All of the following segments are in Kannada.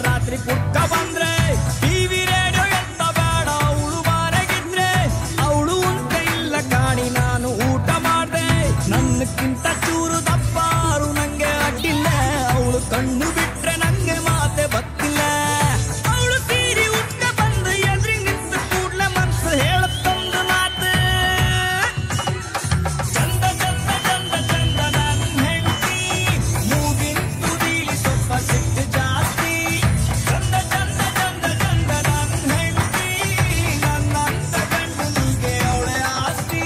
ರಾತ್ರಿ ಪುಟ್ಟ ಬಂದ್ರೆ ಟಿವಿ ರೇಡಿಯೋ ಎಂತ ಬೇಡ ಅವಳು ಮನೆಗಿದ್ರೆ ಅವಳು ಉಂಟ ಇಲ್ಲ ಕಾಣಿ ನಾನು ಊಟ ಮಾಡ್ದೆ ನನ್ನಕ್ಕಿಂತ ಚೂರು ದಪ್ಪಾರು ನಂಗೆ ಅಡ್ಡಿಲ್ಲ ಅವಳು ಕಣ್ಣು ಬಿಟ್ರೆ ನಂಗೆ ಮಾತೆ ಬತ್ತಿಲ್ಲ ಅವಳು ಸೀರಿ ಉಟ್ಟ ಬಂದು ಎದ್ರಿ ನಿಂತ ಕೂಡ್ಲೆ ಮನ್ಸು ಹೇಳತ್ತೊಂದು ಮಾತು ಚಂದ ಚಂದ ಚಂದ ಚಂದ ನನ್ ಹೆಂಡತಿ ಮೂಗಿನ ತುದಿಲಿ ಸ್ವಲ್ಪ ಸಿಟ್ಟು ಜಾಸ್ತಿ ಚಂದ ಚಂದ ಚಂದ ಚಂದ ನನ್ ಹೆಂಡತಿ ನನ್ನಂತ ಗಂಡನಿಗೆ ಅವಳೆ ಆಸ್ತಿ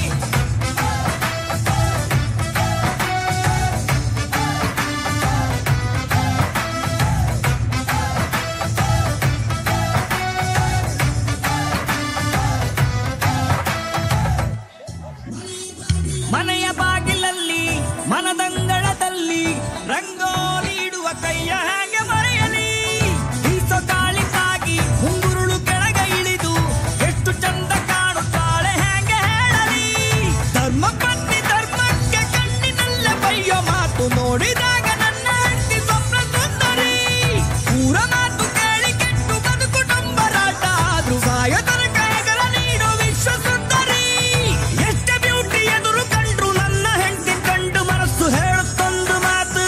ಮನೆಯ ಬಾಗಿಲಲ್ಲಿ ಮನದಂಗಳದಲ್ಲಿ ರಂಗೋಲಿ ಇಡುವ ಕೈಯ ಹೇಗೆ ಮರೆಯಲಿ ಬೀಸೋ ಗಾಳಿಗಾಗಿ ಮುಂಗುರುಳು ಕೆಳಗ ಇಳಿದು ಎಷ್ಟು ಚಂದ ಕಾಣುತ್ತಾಳೆ ಹೇಗೆ ಹೇಳಲಿ ಧರ್ಮ ಪತ್ನಿ ಧರ್ಮಕ್ಕೆ ಕಣ್ಣಿನಲ್ಲೇ ಬೈಯೋ ಮಾತು ನೋಡಿದಾಗ ನನ್ನ ಹೆಂಡತಿ ಸ್ವಪ್ನ ಸುಂದರಿ ಪೂರ ಮಾತು ಕೇಳಿ ಕೆಟ್ಟು ಬದುಕು ಡಂಬರಾಟ ಆದ್ರೂ ಸಾಯ ತನಕ ಹೆಗಲ ನೀಡು ವಿಶ್ವ ಸುಂದರಿ ಎಷ್ಟೇ ಬ್ಯೂಟಿ ಎದುರು ಕಂಡ್ರು ನನ್ನ ಹೆಂಡತಿ ಕಂಡು ಮನಸ್ಸು ಹೇಳುತ್ತೊಂದು ಮಾತು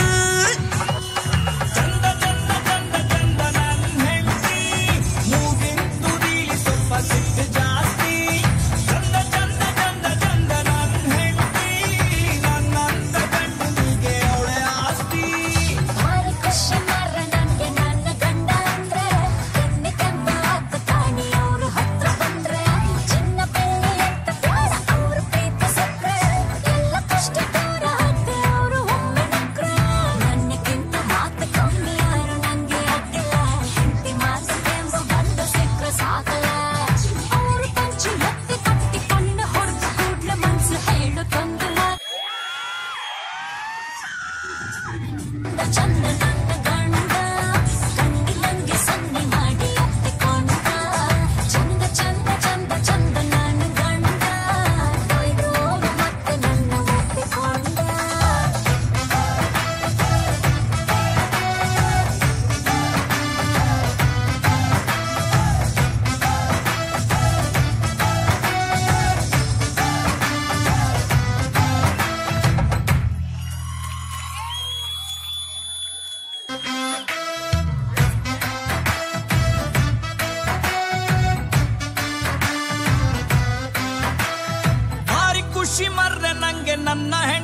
ಚಂದ ಚಂದ ಚಂದ ಚಂದ ನನ್ನ ಹೆಂಡತಿ ಮೂಗಿನ ತುದಿಲಿ ಸ್ವಲ್ಪ ಸಿಟ್ಟು ಜಾಸ್ತಿ ಚಂದ ಚಂದ ಚಂದ ಚಂದ ನನ್ನ ಹೆಂಡತಿ ನನ್ನಂತ ಗಂಡನಿಗೆ ಅವಳೆ ಆಸ್ತಿ ಭಾರಿ ಖುಷಿ ಮಾರ್ರೆ ನನ್ಗೆ ನನ್ನ ಗಂಡ ಅಂದ್ರೆ ಕೆನ್ನೆ ಕೆಂಪ ಆತ ಕಾಣಿ ಅವ್ರು ಹತ್ರ ಬಂದ್ರೆ ಚಿನ್ನ ಬೆಳ್ಳಿ ಅಂತ ಬೇಡ ಅವ್ರ ಪ್ರೀತಿ ಸಕ್ರೆ ಎಲ್ಲ ಕಷ್ಟ ದೂರ ಹಾಕ್ದೆ ಅವ್ರು ಒಮ್ಮೆ ನಕ್ರೆ ನನ್ನಕ್ಕಿಂತ ಮಾತು ಕಮ್ಮಿ ಯಾರು ನಂಗೆ ಅಡ್ಡಿಲ್ಲ ಹೆಂಡತಿ ಮಾತು ಕೆಂಪು ಬಂದು ಸಿಕ್ರೆ ಸಾಕಲ್ಲ ಅವ್ರು ಪಂಚು ಎತ್ತಿ ಕಟ್ಟಿ ಕಣ್ಣು ಹೊಡೆದು ಕೂಡ್ಲೆ ಮನ್ಸು ಹೇಳು ತೊಂದಲ ಚಂದ ನನ್ನ ಗಂಡ ಕಣ್ಣಿನಂಗೆ ಸನ್ನೆ ಮಾಡಿ ಒಪ್ಪಿಕೊಂಡ ಚಂದ ಚಂದ ಚಂದ ಚಂದ ನನ್ನ ಗಂಡ ಕೊಯ್ದು ಮತ್ತೆ ನನ್ನ ಒಪ್ಪಿಕೊಂಡ ಭಾರಿ ಖುಷಿ ಮರ್ರೆ ನಂಗೆ ನನ್ನ